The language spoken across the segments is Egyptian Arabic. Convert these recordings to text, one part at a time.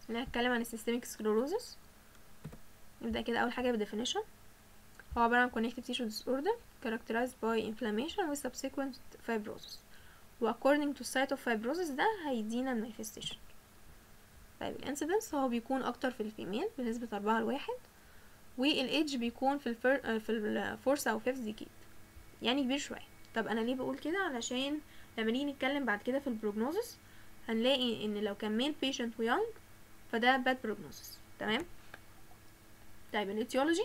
خلينا نتكلم عن السيستميك سكلروزس نبدأ كده أول حاجة بالديفينيشن هو عبارة عن connective tissue disorder characterized by inflammation with subsequent fibrosis و according to site of fibrosis ده هيدينا manifestation طيب الانسيدنس هو بيكون أكتر في الفيميل بنسبة أربعة لواحد والايدج بيكون في الفر... في الفورث أو فيفث ديكيد يعني كبير شوية طب أنا ليه بقول كده علشان لما نيجي نتكلم بعد كده في البروجنوزس هنلاقي ان لو كان ميل بيشنت ويونج فده باد بروجنوزس تمام طيب الاتيولوجي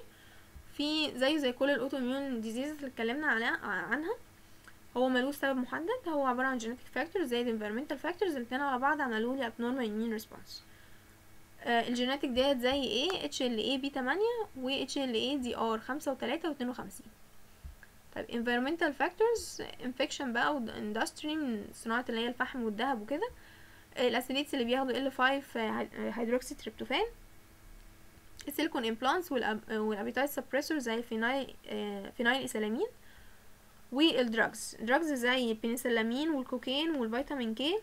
في زي زي كل الاوتو اميون ديزيز اللي اتكلمنا عليها عنها هو ملوش سبب محدد هو عباره عن جينيتك فاكتورز زي الانفيرمنتال فاكتورز الاتنين على بعض عملوا لي abnormal immune response آه الجينيتك ديت زي ايه اتش ال اي بي 8 و اتش ال اي دي ار 5 و3 و52 طيب environmental factors infection بقى واندستري من صناعة اللي هي الفحم والذهب وكده الاسيليتس اللي بياخدوا L5 هيدروكسي تريبتوفان السيليكون امبلانتس والابيتايت سبريسور زي الفينايل فينايل ايثيلامين والدراجز دراجز زي البنسلامين والكوكين والفيتامين كي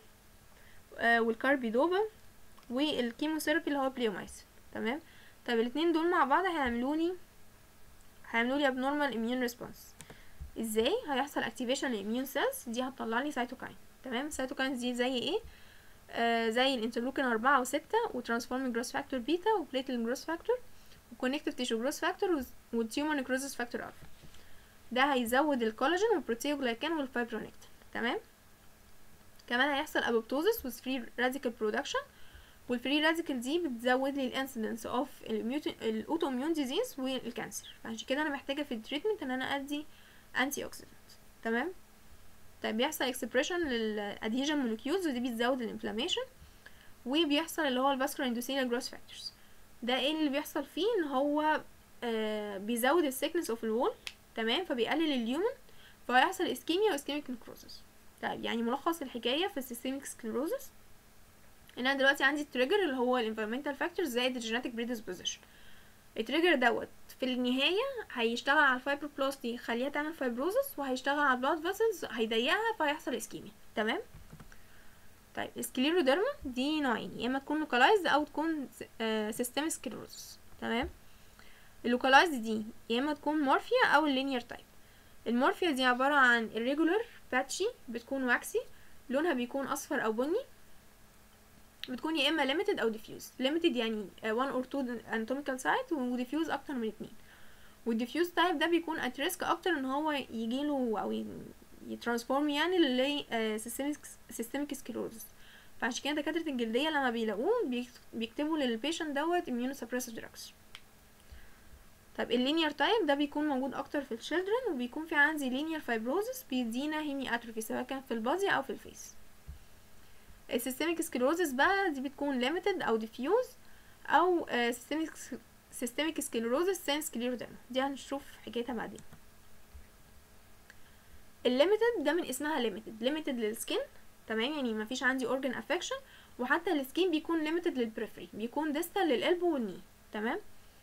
والكاربيدوبا والكيموثيرابي اللي هو بليومايسين تمام طب الاتنين دول مع بعض هيعملوا لي هيعملوا لي abnormal immune response ازاي هيحصل activation للاميون سيلز دي هتطلع لي سيتوكاين تمام السيتوكاينز دي زي ايه آه زي الانترلوكين أربعة وستة وترانسفورمينج جروس فاكتور بيتا وبليتل جروس فاكتور وكونكتيف تيشو جروس فاكتور والتيومر نيكروزس فاكتور الفا ده هيزود الكولاجين والبروتيوجلايكان والفايبرونكتين تمام كمان هيحصل ابوبتوزس وفري راديكال برودكشن والفري راديكال دي بتزود لي الانسيدنس اوف الاوتو اميون ديزيز والكانسر فعشان كده انا محتاجه في التريتمنت ان انا ادي انتي اوكسيدنت تمام طيب بيحصل اكسبريشن للادهيجن مولكيولز ودي بتزود الانفلاميشن وبيحصل اللي هو الفاسكولار اندوثيليال جروس فاكتورز ده ايه اللي بيحصل فيه ان هو آه بيزود السيكنس اوف الوول تمام فبيقلل اليومن فهيحصل اسكيميا واسكيميك نكروزس طيب يعني ملخص الحكايه في السيستميك سكلروزس ان انا دلوقتي عندي التريجر اللي هو الانفيرمنتال فاكتورز زائد الجينيتك بريدisposition التريجر دوت في النهاية هيشتغل على الفايبروبلاست دي يخليها تعمل فايبروزس وهيشتغل على البلاد فيسلز هيضيقها فهيحصل اسكيميا تمام طيب السكليروديرما دي نوعين يا اما تكون لوكالايزد او تكون سيستميك سكليروزس تمام اللوكالايزد دي يا اما تكون مورفيا او اللينير تايب المورفيا دي عبارة عن irregular باتشي بتكون واكسي لونها بيكون اصفر او بني بتكون يا اما limited او diffuse limited يعني one or two anatomical site و diffuse اكتر من اتنين والديفيوز تايب ده بيكون at risk اكتر ان هو يجيله او يترانسفورم يعني ل systemic sclerosis فعشان كده دكاترة الجلدية لما بيلاقوه بيكتبوا للبيشنت دوت immunosuppressive drugs طب اللينير تايب ده بيكون موجود اكتر في الشيلدرن وبيكون في عندي لينير فايبروزس بيدينا هيمي اتروفي سواء كان في البادي او في الفيس السيستميك سكلروزس بقى دي بتكون limited او diffuse او سيستميك سيستميك سكلروزس سين سكليروديرما دي هنشوف حكايتها بعدين الليميتد ده من اسمها ليميتد ليميتد للسكين تمام يعني مفيش عندي اورجن افكشن وحتى السكين بيكون ليميتد للبريفري بيكون ديستال للقلبو والني تمام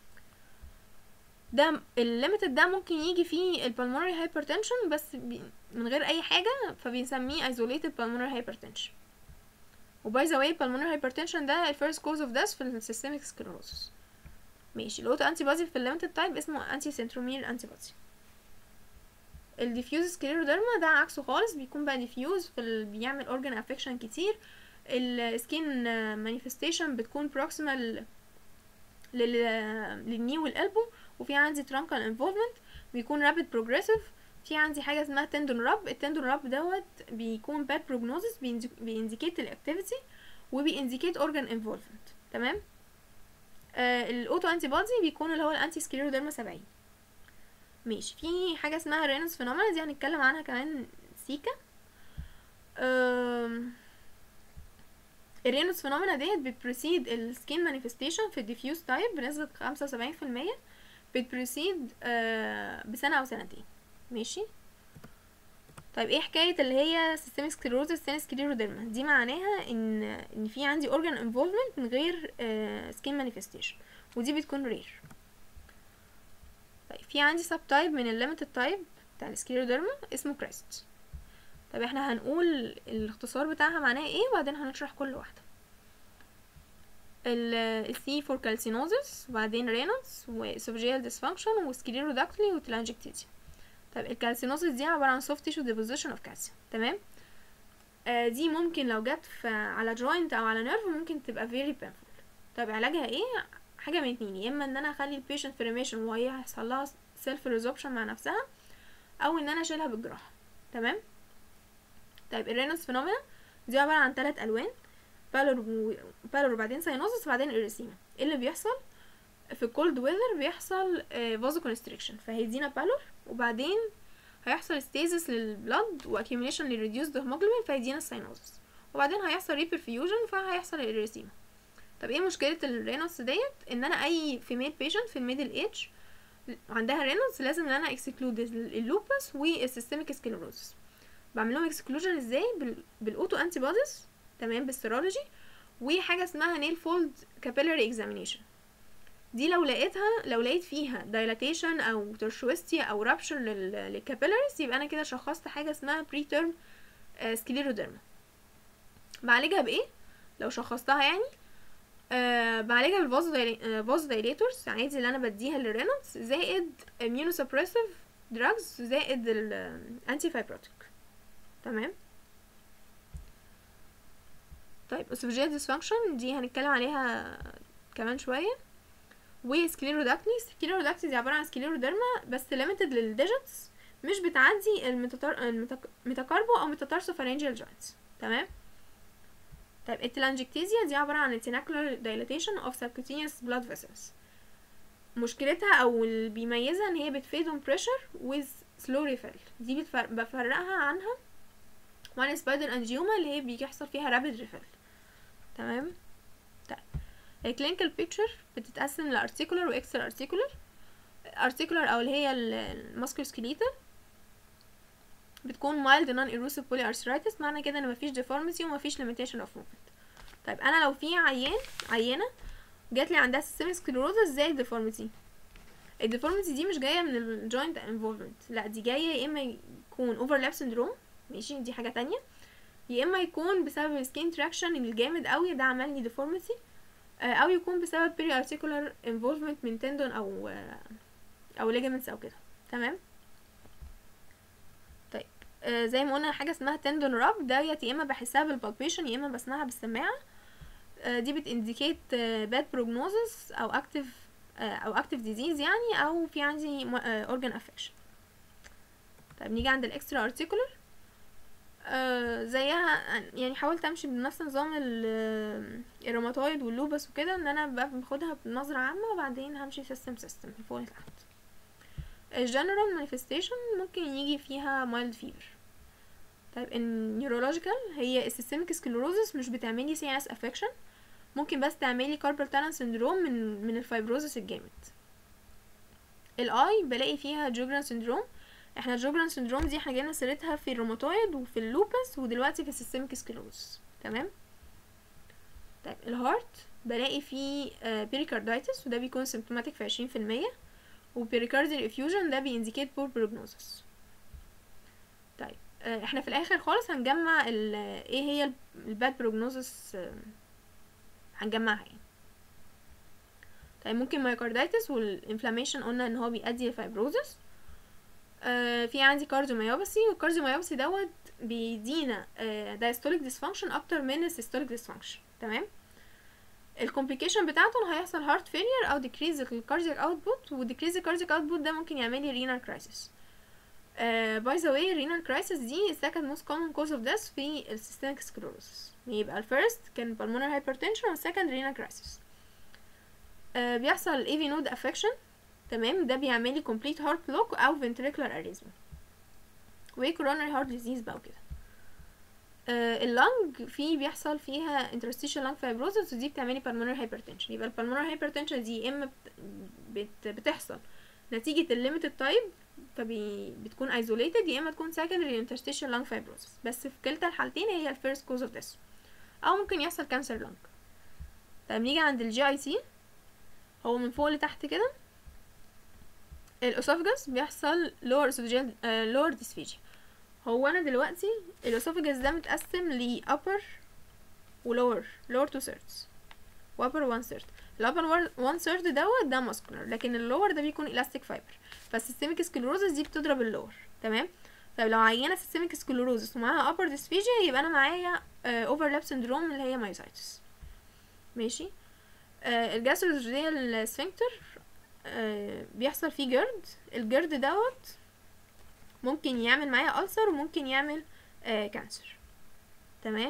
ده الليميتد ده ممكن يجي فيه البلمونري هايبرتنشن بس بي من غير اي حاجه فبنسميه isolated pulmonary hypertension وباي ذا واي pulmonary hypertension ده الفيرست كوز اوف death في السيستميك سكلروسس ماشي الاوتو انتي بودي في الليميتد تايب اسمه انتي سنترومير انتي بودي الديفيوز سكليروديرما ده عكسه خالص بيكون بقى ديفيوز في ال... بيعمل اورجان افكشن كتير السكين مانيفستيشن بتكون بروكسيمال لل... للني والقلبو وفي عندي ترانكال انفولفمنت بيكون رابid بروجريسيف في عندي حاجه اسمها تندون راب التندون راب دوت بيكون باد بروجنوزس بينديكيت الاكتيفيتي وبينديكيت اورجان انفولفمنت تمام آه الاوتو انتي بودي بيكون اللي هو الانتي سكليروديرما 70 ماشي في حاجه اسمها رينوس فينومينا دي هنتكلم عنها كمان سيكا الرينوس فينومينا ديت بتبريسيد السكين مانيفستيشن في الديفيوز تايب بنسبه خمسة وسبعين في المية بتبريسيد آه بسنه او سنتين ماشي طيب ايه حكايه اللي هي سيستميك سكليروزس سين سكليروديرما دي معناها ان ان في عندي اورجان انفولفمنت من غير سكين مانيفستيشن ودي بتكون رير طيب في عندي سب تايب من الليميتد تايب بتاع السكليروديرما اسمه كريست طب احنا هنقول الاختصار بتاعها معناه ايه وبعدين هنشرح كل واحده السي فور كالسينوزس وبعدين رينولدز واسوفجيال ديسفانكشن وسكليروداكتلي وتلانجكتيزيا طيب الكالسينوزس دي عبارة عن soft tissue deposition of calcium تمام آه دي ممكن لو جت في على joint او على nerve ممكن تبقى very painful طيب علاجها ايه حاجة من اتنين يا اما ان انا اخلي البيشنت في ريميشن وهي هيحصل لها سيلف ريزوبشن مع نفسها او ان انا اشيلها بالجراحة تمام طيب الرينوس فينومينا دي عبارة عن ثلاث الوان بالور و... بالور وبعدين ساينوزس وبعدين اريسيما ايه اللي بيحصل في الكولد ويذر بيحصل فازو كونستريكشن فهيدينا بالور وبعدين هيحصل ستيزس للبلد واكيوميليشن للريديوسد هيموجلوبين فيدينا الساينوزس وبعدين هيحصل ريبرفيوجن فهيحصل الاريسيما طب ايه مشكله الرينوس ديت ان انا اي فيميل بيشنت في الميدل ايج عندها رينوس لازم ان انا اكسكلود اللوبس والسيستميك سكليروزس بعمل لهم اكسكلوجن ازاي بال... بالاوتو انتي بوديز تمام بالسيرولوجي وحاجه اسمها نيل فولد كابيلاري اكزامينيشن دي لو لقيتها لو لقيت فيها دايلاتيشن او ترشوستي او رابشر للكابيلاريز يبقى انا كده شخصت حاجه اسمها بري تيرم سكليروديرما بعالجها بايه لو شخصتها يعني أه بعالجها بالفازو دايليتورز عادي اللي انا بديها للرينولدز زائد immunosuppressive دراجز زائد الانتي فايبروتيك تمام طيب اسوفجيال ديسفانكشن دي هنتكلم عليها كمان شويه وسكليروداكتلي سكليروداكتلي دي عباره عن سكليروديرما بس ليميتد للديجيتس مش بتعدي الميتاتار... الميتاكاربو او ميتاتارسوفارنجيال جوينتس تمام طيب التلانجكتيزيا دي عباره عن تيناكولار دايلاتيشن اوف subcutaneous blood vessels مشكلتها او اللي بيميزها ان هي بتفيد on pressure with slow refill دي بتفرق بفرقها عنها وعن سبايدر انجيوما اللي هي بيحصل فيها رابيد ريفيل تمام طيب الكلينيكال بيكتشر بتتقسم لارتيكولار واكسترا ارتيكولار ارتيكولار او اللي هي الماسكر سكيليتال بتكون mild non erosive polyarthritis معنى كده ان مفيش deformity ومفيش limitation of movement طيب انا لو في عيان عيانه جات لي عندها systemic sclerosis زي الديفورميتي الديفورميتي دي مش جايه من الجوينت انفولفمنت لا دي جايه يا اما يكون overlap syndrome ماشي دي حاجه تانية يا اما يكون بسبب السكين تراكشن الجامد قوي ده عمل لي ديفورميتي او يكون بسبب بيري ارتيكولار انفولفمنت من تندون او او ليجامنتس او كده تمام طيب آه زي ما قلنا حاجه اسمها تندون راب ديت يا اما بحسها بالبالبيشن يا اما بسمعها بالسماعه آه دي بتindicate باد بروجنوزس او اكتف او اكتف ديزيز يعني او في عندي اورجان افكشن طيب نيجي عند الاكسترا ارتيكولار آه زيها يعني حاولت امشي بنفس نظام الروماتويد واللوبس وكده ان انا باخدها بنظرة عامة وبعدين همشي سيستم سيستم من فوق لتحت الجنرال مانيفستيشن ممكن يجي فيها مايلد فيفر طيب النيورولوجيكال هي السيستميك سكلروزس مش بتعملي سي ان اس افكشن ممكن بس تعملي كاربال تالن سندروم من من الفايبروزس الجامد الاي بلاقي فيها جوجران سندروم احنا الجوجران سندروم دي احنا جايين سيرتها في الروماتويد وفي اللوبس ودلوقتي في السيستميك سكلروز تمام طيب الهارت بلاقي فيه بيريكاردايتس وده بيكون سيمبتوماتيك في عشرين في المية وبيريكارديال افيوجن ده بينديكيت بور بروجنوزس طيب اه احنا في الاخر خالص هنجمع ايه هي الباد بروجنوزس اه هنجمعها يعني طيب ممكن مايوكاردايتس والانفلاميشن قلنا ان هو بيؤدي لفايبروزس آه في عندي كارديوميوباثي والكارديوميوباثي دوت بيدينا آه دايستوليك ديسفانكشن اكتر من السيستوليك ديسفانكشن تمام الكومبليكيشن بتاعته هيحصل هارت فيلير او ديكريز الكاردياك اوتبوت وديكريز الكاردياك اوتبوت ده ممكن يعمل لي رينال كرايسيس باي ذا واي الرينال كرايسيس دي السكند موست كومن كوز اوف ديث في السيستميك سكلروسس يبقى الفيرست كان بالمونر هايبرتنشن والسكند رينال كرايسيس آه بيحصل اي في نود افكشن تمام ده بيعمل لي complete heart block او ventricular arrhythmia و coronary heart disease بقى وكده آه اللنج في بيحصل فيها interstitial lung fibrosis ودي بتعمل لي pulmonary hypertension يبقى البلمونري hypertension دي يا اما بت بت بتحصل نتيجة الليميتد تايب فبتكون isolated يا اما تكون secondary interstitial lung fibrosis بس في كلتا الحالتين هي الفيرست كوز اوف death او ممكن يحصل كانسر لنج طيب نيجي عند الجي اي سي هو من فوق لتحت كده الاسوفجس بيحصل lower esophageal uh, lower dysphagia هو انا دلوقتي الاسوفجس ده متقسم ل upper و lower lower two thirds وابر 1 ثيرد الابر 1 ثيرد دوت ده ماسكولار لكن اللور ده بيكون الاستيك فايبر فالسيستميك سكلروزس دي بتضرب اللور تمام طيب لو عينه سيستميك سكلروزس ومعاها ابر ديسفيجيا يبقى انا معايا اوفرلاب سندروم اللي هي مايوسايتس ماشي آه الجاستروجيال سفنكتر آه بيحصل فيه جرد الجرد دوت ممكن يعمل معايا ألسر وممكن يعمل آه كانسر تمام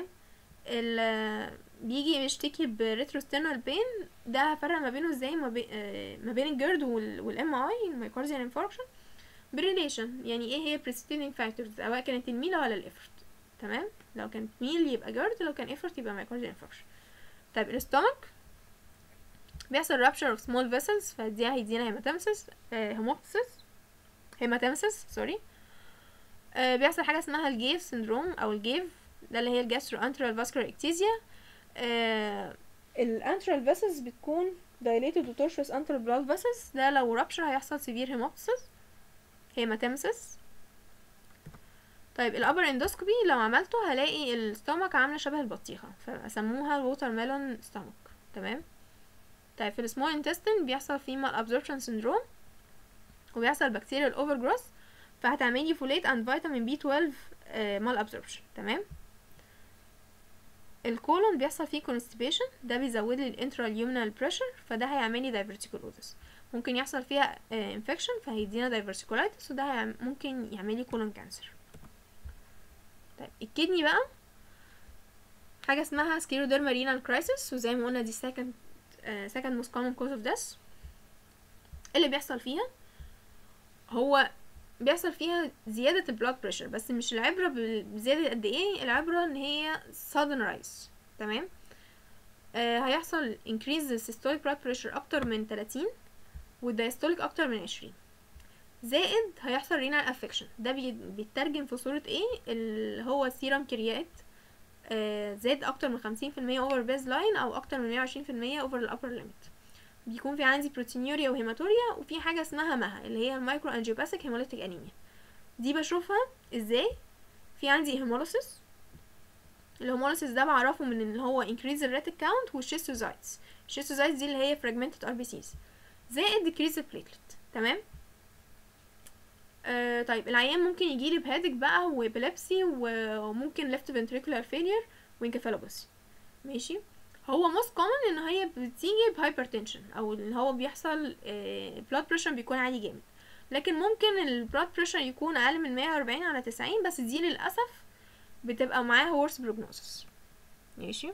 بيجي يشتكي بريتروستيرنال بين ده هفرق ما بينه ازاي ما, بي آه ما بين الجرد والام اي المايكارديال انفاركشن بريليشن يعني ايه هي precipitating factors سواء كانت الميل ولا الافرت تمام لو كانت ميل يبقى جرد لو كان افرت يبقى مايكارديال انفاركشن طيب الاستومك بيحصل rupture of small vessels فدي هيدينا هيماتيمسيس هيموبتسيس هيماتيمسيس سوري بيحصل حاجه اسمها الجيف سندروم او الجيف ده اللي هي الجاسترو انترال فاسكولار اكتيزيا الانترال فيسلز بتكون dilated و tortuous antral blood vessels ده لو rupture هيحصل severe hemoptysis هيماتيمسيس طيب الابر اندوسكوبي لو عملته هلاقي الستومك عامله شبه البطيخه فسموها الووتر ميلون ستومك تمام طيب في السمول انتستين بيحصل فيه مال ابزوربشن سندروم وبيحصل بكتيريال اوفر جروث فهتعملي فوليت اند فيتامين بي 12 مال ابزوربشن تمام الكولون بيحصل فيه كونستيبيشن ده بيزود لي الانتراليومينال بريشر فده هيعمل لي دايفرتيكولوزس ممكن يحصل فيها انفكشن فهيدينا دايفرسيكولايتس وده هيعم ممكن يعمل لي كولون كانسر طيب الكدني بقى حاجه اسمها سكيروديرما رينال كرايسيس وزي ما قلنا دي second uh, second most common cause of death اللي بيحصل فيها هو بيحصل فيها زيادة البلاد بريشر بس مش العبرة بزيادة قد ايه العبرة ان هي sudden rise تمام آه هيحصل increase systolic blood pressure اكتر من 30 والدايستوليك اكتر من 20 زائد هيحصل renal affection ده بيترجم في صورة ايه اللي هو السيرم كريات آه زاد اكتر من 50% over baseline او اكتر من 120% over الابر limit بيكون في عندي بروتينيوريا وهيماتوريا وفي حاجه اسمها مها اللي هي المايكرو انجيوباثيك هيموليتيك انيميا دي بشوفها ازاي في عندي هيموليسيس الهيموليسيس ده بعرفه من ان هو increase الريتيك كاونت والشيستوزايتس الشيستوزايتس دي اللي هي fragmented ار بي سيز زائد decrease البليتلت تمام آه طيب العيان ممكن يجيلي بهادك بقى وابيليبسي وممكن left ventricular failure وانكفالوباثي ماشي هو موست كومن ان هي بتيجي بهايبرتنشن او ان هو بيحصل بلاد بريشر بيكون عالي جامد لكن ممكن البلاد بريشر يكون اقل من 140 على 90 بس دي للاسف بتبقى معاها ورس بروجنوسس ماشي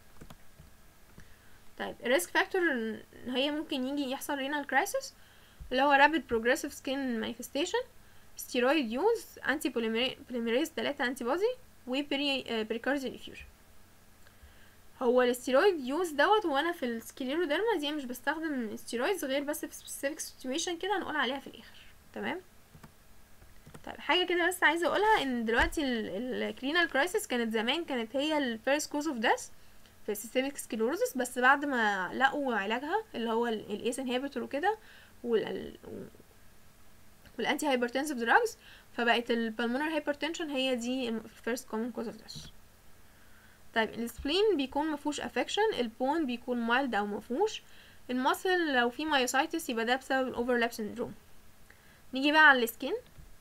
طيب الريسك فاكتور هي ممكن يجي يحصل رينال كرايسيس اللي هو رابيد بروجريسيف سكين مانيفستيشن ستيرويد يوز انتي بوليميريز 3 انتي بودي وبري بريكارديال افيوجن هو الاستيرويد يوز دوت وانا في السكليروديرما دي مش بستخدم استيرويدز غير بس في سبيسيفيك سيتويشن كده هنقول عليها في الاخر تمام طيب حاجه كده بس عايزه اقولها ان دلوقتي الكرينال كرايسيس كانت زمان كانت هي الفيرست كوز اوف ديث في السيستميك سكليروزس بس بعد ما لقوا علاجها اللي هو الايس انهبيتور وكده وال والانتي هايبرتنسيف دراجز فبقت البلمونر هايبرتنشن هي دي الفيرست كومن كوز اوف ديث طيب السبلين بيكون مفهوش افكشن البون بيكون مايلد او مفهوش المصل لو في مايوسايتس يبقى ده بسبب الاوفرلاب سندروم نيجي بقى على السكين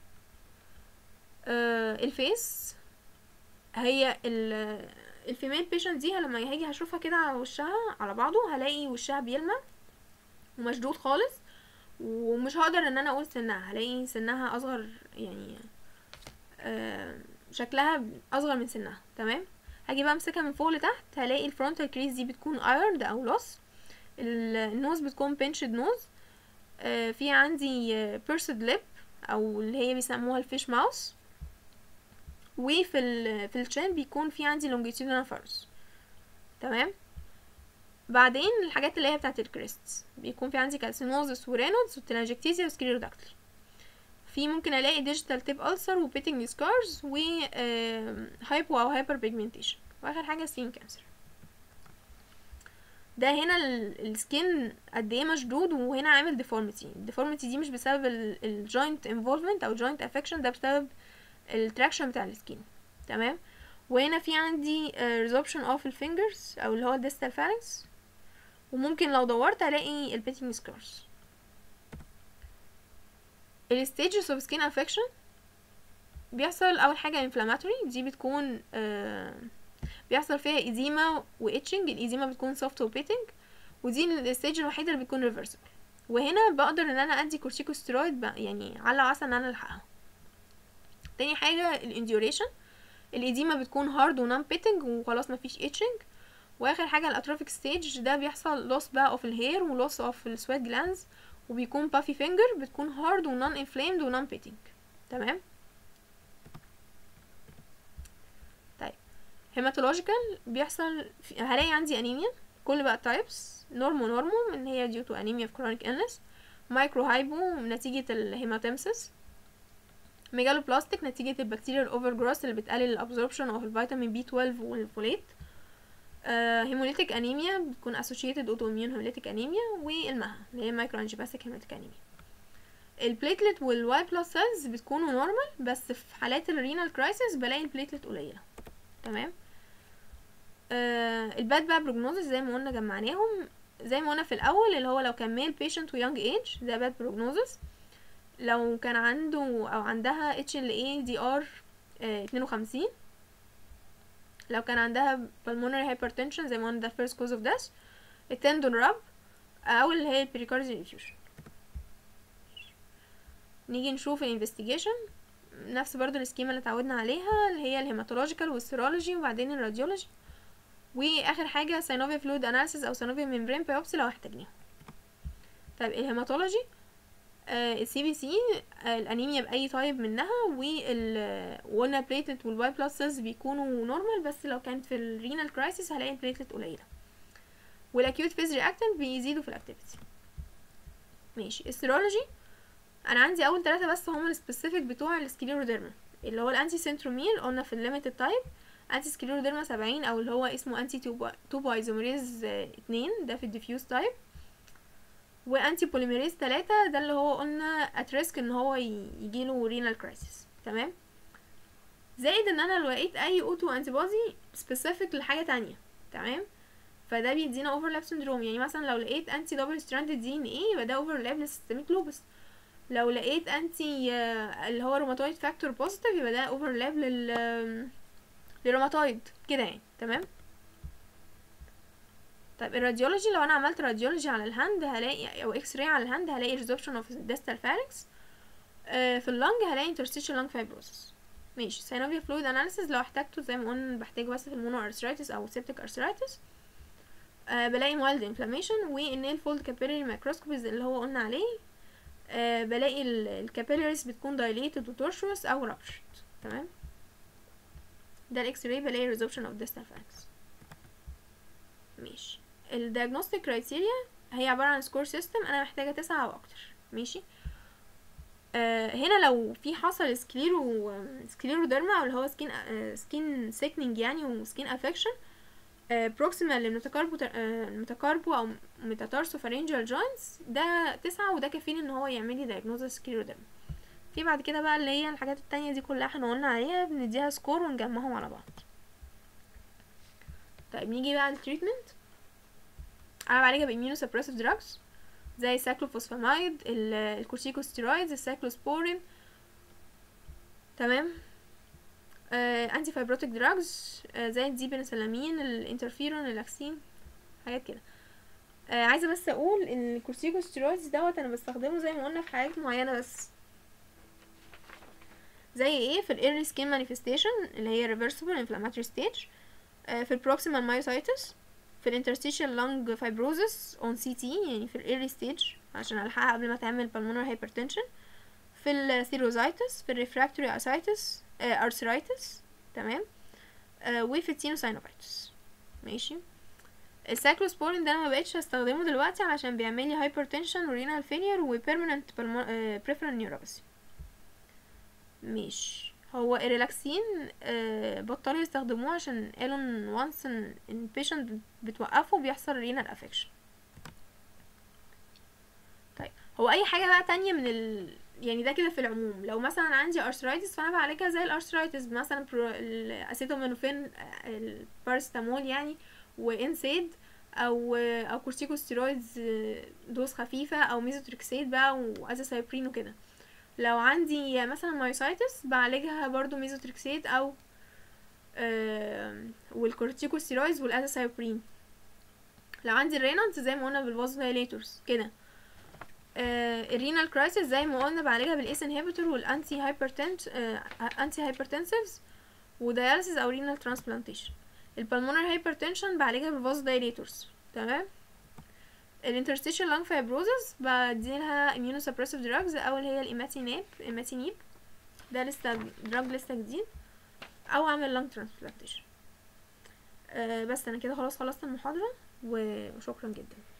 آه الفيس هي الفيميل بيشنت دي لما هاجي هشوفها كده على وشها على بعضه هلاقي وشها بيلمع ومشدود خالص ومش هقدر ان انا اقول سنها هلاقي سنها اصغر يعني آه شكلها اصغر من سنها تمام هاجي بقى امسكها من فوق لتحت هلاقي الفرونتال كريز دي بتكون ايرد او لوس النوز بتكون بنشد نوز آه في عندي بيرسد ليب او اللي هي بيسموها الفيش ماوس وفي ال في الشين بيكون في عندي لونجيتيودنال فارس تمام بعدين الحاجات اللي هي بتاعت الكريستس بيكون في عندي كالسينوزس ورينودز وتلانجكتيزيا وسكليروداكتل في ممكن الاقي ديجيتال تيب ألسر وبيتنج سكارز و هايبو او هايبر بيجمنتيشن واخر حاجه سكين كانسر ده هنا السكين قد ايه مشدود وهنا عامل ديفورميتي الديفورميتي دي مش بسبب الجوينت انفولفمنت او جوينت افكشن ده بسبب التراكشن بتاع السكين تمام وهنا في عندي ريزوربشن اوف الفينجرز او اللي هو الديستال فالنس وممكن لو دورت الاقي البيتنج سكارز الستيجز اوف سكين افكشن بيحصل اول حاجه inflammatory دي بتكون آه بيحصل فيها ايديما واتشنج الايديما بتكون soft وبيتنج ودي الستيج الوحيده اللي بتكون ريفرسبل وهنا بقدر ان انا ادي كورتيكوستيرويد يعني على وعسى ان انا الحقها تاني حاجه الانديوريشن الايديما بتكون هارد ونون بيتنج وخلاص مفيش اتشنج واخر حاجه الاتروفيك ستيج ده بيحصل لوس بقى اوف الهير ولوس اوف السويت جلانز وبيكون بافي فينجر بتكون هارد ونون انفلامد ونون بيتنج تمام طيب هيماتولوجيكال بيحصل في... هلاقي عندي انيميا كل بقى تايبس نورمو نورمو ان هي ديو تو انيميا في كرونيك illness مايكرو هايبو نتيجة الهيماتيمسس ميجالوبلاستيك نتيجة البكتيريا الاوفر جروس اللي بتقلل الابزوربشن اوف الفيتامين بي 12 والفوليت هيموليتيك انيميا بتكون اسوشيتد اوتو اميون هيموليتيك انيميا والمها اللي هي مايكرو انجيباسيك هيموليتيك انيميا البليتلت والوايت بلاد سيلز بتكونوا نورمال بس في حالات الرينال كرايسيس بلاقي البليتلت قليله تمام آه الباد بقى بروجنوزس زي ما قلنا جمعناهم زي ما قلنا في الاول اللي هو لو كان ميل بيشنت ويونج ايج ده باد بروجنوزس لو كان عنده او عندها اتش ال اي دي ار 52 لو كان عندها pulmonary hypertension زي ما قلنا ده first cause of death التندون راب او اللي هي pericardial effusion نيجي نشوف الانفستيجيشن نفس برضو السكيما اللي اتعودنا عليها اللي هي الهيماتولوجيكال والسيرولوجي وبعدين الراديولوجي واخر حاجه سينوفيا فلويد اناليسيس او سينوفيا ميمبرين بايوبسي لو احتاجناها طيب الهيماتولوجي السي بي سي الانيميا باي تايب منها وال وقلنا البليتلت والوايت بلاد سيلز بيكونوا نورمال بس لو كانت في الرينال كرايسيس هلاقي البليتلت قليله والاكيوت فيز رياكتنت بيزيدوا في الاكتيفيتي ماشي السيرولوجي انا عندي اول ثلاثه بس هم السبيسيفيك بتوع السكليروديرما اللي هو الانتي سنتروميل قلنا في الليميتد تايب انتي سكليروديرما 70 او اللي هو اسمه انتي توبا ايزوميريز 2 ده في الديفيوز تايب وانتي بوليميريز 3 ده اللي هو قلنا ات ريسك ان هو يجيله رينال كرايسيس تمام زائد ان انا لو لقيت اي اوتو انتي بودي سبيسيفيك لحاجه تانية تمام فده بيدينا اوفرلاب سندروم يعني مثلا لو لقيت انتي دبل ستراندد دي ان ايه يبقى ده اوفرلاب للسيستميك لوبس لو لقيت انتي اللي هو روماتويد فاكتور بوزيتيف يبقى ده اوفرلاب لل للروماتويد كده يعني تمام طيب الراديولوجي لو انا عملت راديولوجي على الهاند هلاقي او اكس راي على الهاند هلاقي ريزوربشن اوف ديستال فارنكس في اللنج هلاقي interstitial لانج فايبروسس ماشي سينوفيا فلويد اناليسيس لو احتاجته زي ما قلنا بحتاجه بس في المونو ارثرايتس او سيبتيك ارثرايتس أه بلاقي مايلد انفلاميشن والنيل فولد كابيلاري مايكروسكوبيز اللي هو قلنا عليه أه بلاقي الكابيلاريز بتكون دايليتد وتورشوس او رابشرد تمام ده الاكس راي بلاقي ريزوربشن اوف ديستال فارنكس ماشي الدياجنوستيك كرايتيريا هي عبارة عن سكور سيستم انا محتاجة تسعة او اكتر ماشي آه هنا لو في حصل سكليرو سكليروديرما او اللي هو سكين آه سكين سيكنينج يعني وسكين افكشن آه بروكسيمال للميتاكاربو آه الميتاكاربو او ميتاتارسو فارنجال جوينتس ده تسعة وده كفيل ان هو يعمل لي دايجنوز سكليروديرما في بعد كده بقى اللي هي الحاجات التانية دي كلها احنا قلنا عليها بنديها سكور ونجمعهم على بعض طيب نيجي بقى للتريتمنت انا بعالجها باميونو سبريسيف دراجز زي الساكلوفوسفامايد الكورتيكوستيرويدز الساكلوسبورين تمام آه، انتي فايبروتيك دراجز آه، زي الديبنسلامين الانترفيرون الاكسين حاجات كده آه، عايزه بس اقول ان الكورتيكوستيرويدز دوت انا بستخدمه زي ما قلنا في حاجات معينه بس زي ايه في الايرلي سكين مانيفستيشن اللي هي ريفرسبل انفلاماتوري ستيج في البروكسيمال مايوسايتس في الانترستيشال لونج فايبروزس اون سي تي يعني في الايرلي ستيج عشان الحقها قبل ما تعمل pulmonary hypertension في الثيروزايتس في الريفراكتوري اسايتس ارثرايتس تمام آه وفي التينوساينوفايتس ماشي السايكلوسبورين ده انا مبقتش هستخدمه دلوقتي علشان بيعمل لي هايبرتنشن ورينال فيلير وبيرمننت بريفرال نيوروباثي ماشي هو الريلاكسين آه بطلوا يستخدموه عشان قالوا ان وانس ان البيشنت بتوقفه بيحصل رينال افكشن طيب هو اي حاجه بقى تانية من ال... يعني ده كده في العموم لو مثلا عندي ارثرايتس فانا بعالجها زي الارثرايتس مثلا برو... الاسيتامينوفين البارستامول يعني وانسيد او او كورتيكوستيرويدز دوز خفيفه او ميزوتريكسيت بقى وازاسايبرين وكده لو عندي مثلا مايوسايتس بعالجها برضو ميزوتريكسيت او آه والكورتيكوستيرويدز والازاسايبرين لو عندي الرينالز زي ما قلنا بالفاز دايليتورز كده آه الرينال كرايسيس زي ما قلنا بعالجها بالاس انهبيتور والانتي هايبرتنت آه انتي هايبرتنسيفز ودياليسيس او رينال ترانسبلانتيشن البلمونر هايبرتنشن بعالجها بالفاز دايليتورز تمام الانترستيشن لانج فايبروزس بديلها immunosuppressive drugs او اللي هي الاماتينيب اماتينيب ده لسه دراج لسه جديد او اعمل لانج ترانسبلانتيشن أه بس انا كده خلاص خلصت المحاضره وشكرا جدا